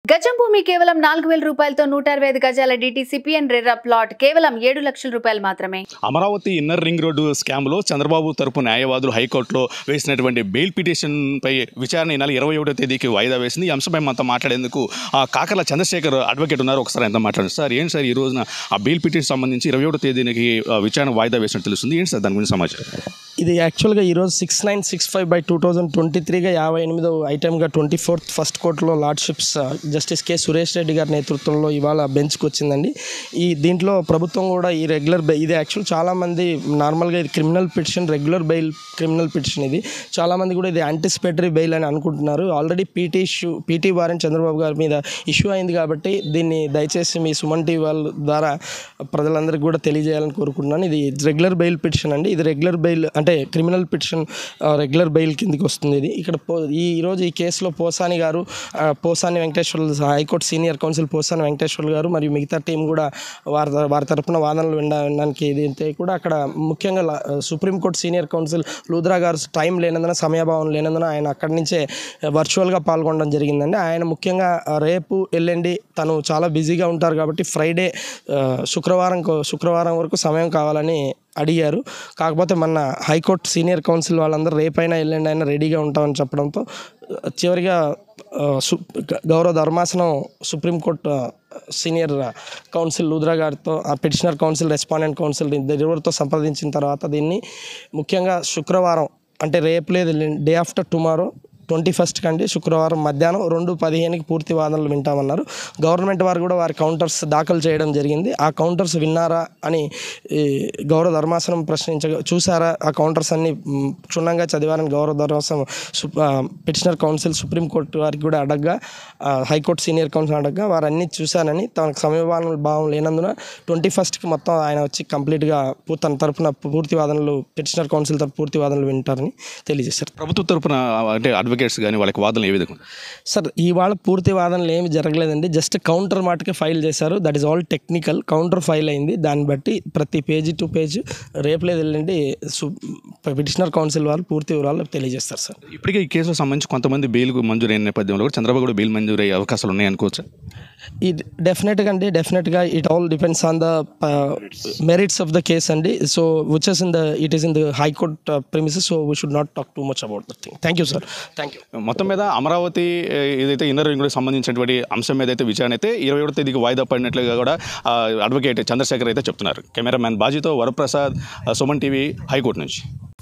గజం భూమి కేవలం నాలుగు వేల రూపాయలతో నూట అరవై ఐదు గజాల డిటిసిపిఎన్ రెర్రా ప్లాట్ కేవలం ఏడు లక్షల రూపాయలు మాత్రమే అమరావతి ఇన్నర్ రింగ్ రోడ్డు స్కామ్లో చంద్రబాబు తరపు న్యాయవాదులు హైకోర్టులో వేసినటువంటి బెయిల్ పిటిషన్పై విచారణ ఈ నెల ఇరవై ఒకటో తేదీకి వాయిదా వేసింది ఈ అంశంపై మనతో మాట్లాడేందుకు ఆ కాకర్ల చంద్రశేఖర్ అడ్వకేట్ ఉన్నారు ఒకసారి ఎంత మాట్లాడండి సార్ ఏంటి సార్ ఈ రోజున ఆ బెయిల్ పిటిషన్ సంబంధించి ఇరవై ఒకటో తేదీకి ఆ, విచారణ వాయిదా వేసినట్టు తెలుస్తుంది ఏంటి సార్ దాని గురించి సమాచారం ఇది యాక్చువల్గా ఈరోజు six nine six five by two thousand twenty త్రీగా యాభై ఎనిమిదో ఐటెంగా ట్వంటీ ఫోర్త్ ఫస్ట్ కోర్టులో lordships justice K Suresh Reddy గారి నేతృత్వంలో ఇవాళ బెంచ్కి వచ్చిందండి ఈ దీంట్లో ప్రభుత్వం కూడా ఈ రెగ్యులర్ బెయిల్ ఇది యాక్చువల్ చాలామంది నార్మల్గా ఇది criminal petition regular bail criminal petition ఇది చాలామంది కూడా ఇది యాంటిసిపేటరీ బెయిల్ అని అనుకుంటున్నారు already PT issue PT warrant Chandrababu గారి మీద ఇష్యూ అయింది కాబట్టి దీన్ని దయచేసి మీ సుమన్ టీవీ వాళ్ళ ద్వారా ప్రజలందరికీ కూడా తెలియజేయాలని కోరుకుంటున్నాను ఇది రెగ్యులర్ బెయిల్ పిటిషన్ అండి ఇది రెగ్యులర్ బెయిల్ అంటే క్రిమినల్ పిటిషన్ రెగ్యులర్ బెయిల్ కిందకి వస్తుంది ఇది ఇక్కడ పో ఈ ఈరోజు ఈ కేసులో పోసాని గారు ఆ, Posani Venkateswarlu high court senior counsel Posani Venkateswarlu గారు మరియు మిగతా టీం కూడా వారి వారి తరపున వాదనలు వినడానికి ఇది కూడా అక్కడ ముఖ్యంగా లా- సుప్రీంకోర్టు సీనియర్ కౌన్సిల్ లూద్రా గారు టైం లేనందున సమయాభావం లేనందున ఆయన అక్కడి నుంచే వర్చువల్గా పాల్గొనడం జరిగిందండి ఆయన ముఖ్యంగా ఆ, రేపు ఎల్లుండి తను చాలా బిజీగా ఉంటారు కాబట్టి ఫ్రైడే ఆ, శుక్రవారం కో- శుక్రవారం వరకు సమయం కావాలని అడిగారు కాకపోతే మన హైకోర్టు సీనియర్ కౌన్సిల్ వాళ్ళందరూ రేపైనా ఎల్లుండి అయినా రెడీగా ఉంటామని చెప్పడంతో ఆ, చివరిగా ఆ, సు గ- గౌరవ ధర్మాసనం సుప్రీంకోర్టు ఆ, సీనియర్ కౌన్సిల్ లూద్రా గారితో ఆ పిటిషనర్ కౌన్సిల్ రెస్పాండెంట్ కౌన్సిల్ ఇరువురితో సంప్రదించిన తర్వాత దీన్ని ముఖ్యంగా శుక్రవారం అంటే రేపు లేదు day after tomorrow twenty first కండి శుక్రవారం మధ్యాహ్నం రెండు పదిహేనుకి పూర్తి వాదనలు వింటామన్నారు గవర్నమెంట్ వారు కూడా వారి కౌంటర్స్ దాఖలు చేయడం జరిగింది ఆ కౌంటర్స్ విన్నారా అని ఈ గౌరవ ధర్మాసనం ప్రశ్నించ చూసారా ఆ కౌంటర్స్ అన్ని మ్, క్షుణ్ణంగా చదివారని గౌరవ ధర్మాసనం సు- ఆ, పిటిషనర్ కౌన్సిల్ సుప్రీంకోర్టు వారికి కూడా అడగగా ఆ, హైకోర్టు సీనియర్ కౌన్సిల్ అడగగా వారు అన్ని చూశానని తనకు సమయభావం భావం లేనందున ట్వంటీ ఫస్ట్కి మొత్తం ఆయన వచ్చి కంప్లీట్గా పూ- తన తరపున పూర్తి వాదనలు పిటిషనర్ కౌన్సిల్ తరపు పూర్తి వాదనలు వింటారని తెలియజేశారు ప్రభుత్వ తరపున అంటే అడ్వకేట్స్ కానీ వాళ్ళకి వాదనలు ఏ విధంగా సార్ ఇవాళ పూర్తి వాదనలు ఏమి జరగలేదండి జస్ట్ కౌంటర్ మాటకే ఫైల్ చేశారు that is all technical counter file అయింది దాన్ని బట్టి ప్రతి పేజీ టు పేజ్ రేపు లేదు వెళ్ళండి పిటిషనర్ కౌన్సిల్ వాళ్ళు పూర్తి వివరాలు తెలియజేస్తారు సార్ ఇప్పటికే ఈ కేసులో సంబంధించి కొంతమంది బెయిల్ మంజూరైన నేపథ్యంలో కూడా చంద్రబాబు కూడా బెయిల్ మంజూరయ్యే అవకాశాలు ఉన్నాయి అనుకోవచ్చు ఈ డెఫినెట్గా అండి డెఫినెట్గా it all depends on the merits of the case అండి so which is in the it is in the high court premises so we should not talk too much about the thing thank you sir thank you మొత్తం మీద అమరావతి ఏ, ఏదైతే inner ring road సంబంధించినటువంటి అంశం మీద అయితే విచారణ అయితే ఇరవై ఒకటో తేదీకి వాయిదా పడినట్లుగా కూడా ఆ, అడ్వకేట్ చంద్రశేఖర్ అయితే చెప్తున్నారు కెమెరామ్యాన్ బాజీతో వరప్రసాద్ ఆ, సుమన్ టీవీ హైకోర్టు నుంచి